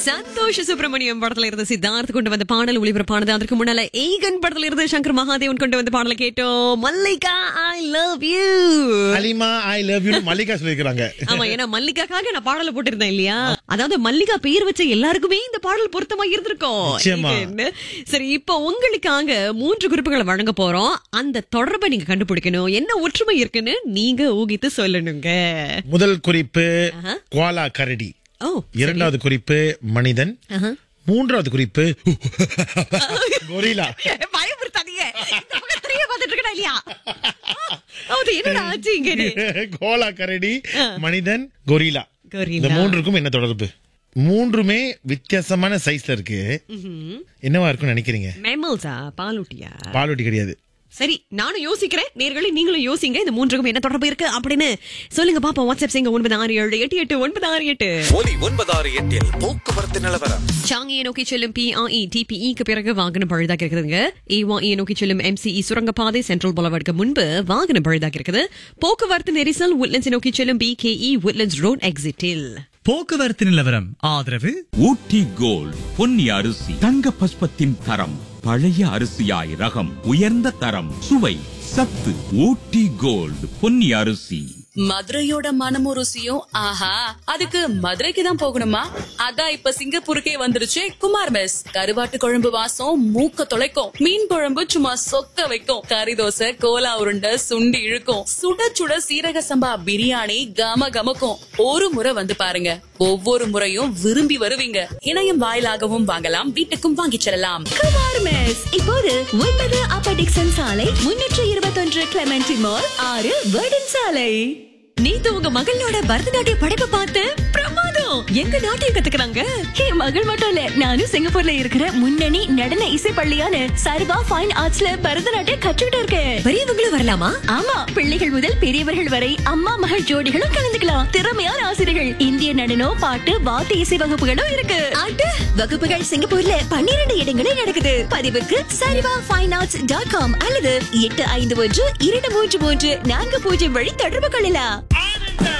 சந்தோஷ் சுப்பிரமணியம் படத்துல இருந்து சித்தார்த் கொண்டு வந்த பாடல் ஒளிபரப்பானது அதற்கு முன்னால ஏகன் படத்துல இருந்து சங்கர் மகாதேவன் கொண்டு வந்த பாடலை கேட்டோம் Mallika I love you Alima I love you Mallika சொல்லிருக்காங்க ஆமா ஏன்னா மல்லிகாக்காக நான் பாடலை போட்டிருந்தேன் இல்லையா அதாவது மல்லிகா பெயர் வச்ச எல்லாருக்குமே இந்த பாடல் பொருத்தமா இருந்திருக்கும் நிச்சயமா. ஏகன். சரி இப்போ உங்களுக்காக மூன்று குறிப்புகளை வழங்க போறோம் அந்த தொடர்பை நீங்க கண்டுபிடிக்கணும் என்ன ஒற்றுமை இருக்குன்னு நீங்க ஊகித்து சொல்லணுங்க முதல் குறிப்பு ஆஹா. குவாலா கரடி ஓ இரண்டாவது குறிப்பு மனிதன் ஆஹா. மூன்றாவது குறிப்பு கொரிலா பயமுறுத்தாதீங்க இந்த பக்கம் திரைய பார்த்துட்டு இருக்கடா இல்லையா அது என்னடா ஆச்சு இங்க நீ? கோலா கரடி மனிதன் கொரிலா கொரில்லா. இந்த மூன்றுக்கும் என்ன தொடர்பு மூன்றுமே வித்தியாசமான சைஸ்ல இருக்கு என்னவா இருக்கும்னு நினைக்கிறீங்க மேமல்ஸா பாலூட்டியா பாலூட்டி கிடையாது சரி நானும் யோசிக்கிறேன் நேர்களே நீங்களும் யோசிங்க இந்த மூன்றுக்கும் என்ன தொடர்பு இருக்கு அப்படின்னு சொல்லுங்க பாப்பா வாட்ஸ்அப் செய்யுங்க ஒன்பது ஆறு ஏழு எட்டு எட்டு ஒன்பது ஆறு எட்டு ஒலி ஒன்பதாறு எட்டில் போக்குவரத்து நிலவரம் சாங்கியை நோக்கி செல்லும் பிஆஇ டிபிஇக்கு பிறகு வாகனம் பழுதாக இருக்குதுங்க ஏவாஇ நோக்கி செல்லும் எம்சிஇ சுரங்கப்பாதை சென்ட்ரல் புலவர்க்கு முன்பு வாகனம் பழுதாக இருக்குது போக்குவரத்து நெரிசல் உட்லண்ட்ஸ் நோக்கி செல்லும் பிகேஇ உட்லண்ட்ஸ் ரோட் எக்ஸிட்டில் போக்குவரத்து நிலவரம் ஆதரவு ஊட்டி கோல்ட் பொன்னி அரிசி தங்க பஸ்பத்தின் தரம் பழைய அரிசியாய் ரகம் உயர்ந்த தரம் சுவை சத்து ஊட்டி கோல்ட் பொன்னி அரிசி மதுரையோட மனமும் ருசியும் ஆஹா அதுக்கு மதுரைக்கு தான் போகணுமா அதான் இப்ப சிங்கப்பூருக்கே வந்துருச்சு குமார் மெஸ் கருவாட்டு குழம்பு வாசம் மூக்க தொலைக்கும் மீன் குழம்பு சும்மா சொக்க வைக்கும் கறி தோசை கோலா உருண்டை சுண்டி இழுக்கும் சுட சுட சீரக சம்பா பிரியாணி கம கமக்கும் ஒரு முறை வந்து பாருங்க ஒவ்வொரு முறையும் விரும்பி வருவீங்க இணையம் வாயிலாகவும் வாங்கலாம் வீட்டுக்கும் வாங்கிச் செல்லலாம் குமார் மெஸ் இப்போது ஒன்பது அப்ப டிக்சன் சாலை முன்னூற்று இருபத்தொன்று கிளமெண்டி மால் ஆறு வேர்டன் சாலை நேத்து உங்க மகளோட பரதநாட்டிய படைப்பை பார்த்து பிரமாதம் எங்க நாட்டியம் கத்துக்கிறாங்க என் மகள் மட்டும் இல்ல நானும் சிங்கப்பூர்ல இருக்கிற முன்னணி நடன இசை பள்ளியான சர்வா ஃபைன் ஆர்ட்ஸ்ல பரதநாட்டியம் கற்றுக்கிட்டு இருக்கேன் பெரியவங்களும் வரலாமா ஆமா பிள்ளைகள் முதல் பெரியவர்கள் வரை அம்மா மகள் ஜோடிகளும் கலந்துக்கலாம் திறமையான ஆசிரியர்கள் இந்திய நடனம் பாட்டு வாத்திய இசை வகுப்புகளும் இருக்கு ஆட்டு வகுப்புகள் சிங்கப்பூர்ல பன்னிரண்டு இடங்களில் நடக்குது பதிவுக்கு சரிவா ஃபைன் ஆர்ட்ஸ் டாட் காம் அல்லது எட்டு ஐந்து ஒன்று இரண்டு மூன்று மூன்று நான்கு பூஜ்ஜியம் வழி தொடர்பு கொள்ளலாம்